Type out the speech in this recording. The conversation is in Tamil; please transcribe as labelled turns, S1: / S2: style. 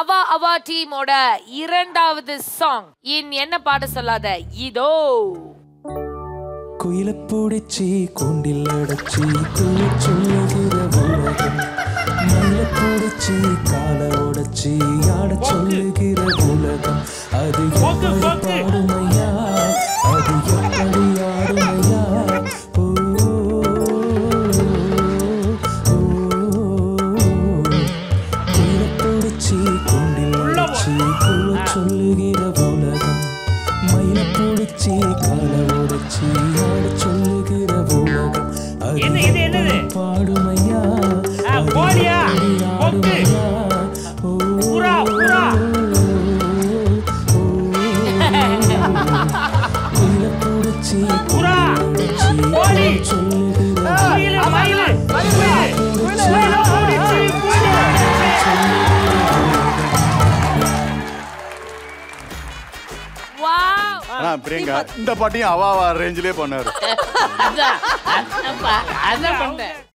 S1: அவா அவா டீமோட இரண்டாவது சாங் இன் என்ன பாட சொல்லாத இதோ
S2: குயில பிடிச்சி கூண்டில் அடைச்சி குய சொல்லுகிற உலகம் மயில பிடிச்சி கால உடைச்சி ஆட சொல்லுகிற உலகம் அது எப்படி பாடுமையா அது எப்படி ஆடுமையா ஓ, ஓ, குயில பிடிச்சி கூண்டில் அடைச்சி குய சொல்லுகிற உலகம் மயில பிடிச்சி கால உடைச்சி ஆட சொல்லுகிற உலகம் அது
S3: என்ன, இது என்னது?
S2: எப்படி பாடுமையா
S3: ஆ,
S2: அது
S3: கோழியா?
S2: எப்படி
S3: கொக்கு?
S2: ஆடுமையா? ஓ,
S3: புறா, புறா.
S2: குயில பிடிச்சி
S3: புறா,
S2: உடைச்சி
S3: கோழி.
S2: ஆட சொல்லுகிற
S3: மயிலு, மயிலு, குயிலு, குயிலு ஓடிச்சு, குயிலு ஓடிச்சு.
S1: வாவ்
S4: ஆனா பிரியங்கா இந்த பாட்டையும் அவாவா ரேஞ்சிலே பண்ணாரு
S5: அதான் அதான் பா- அதான் பண்றேன்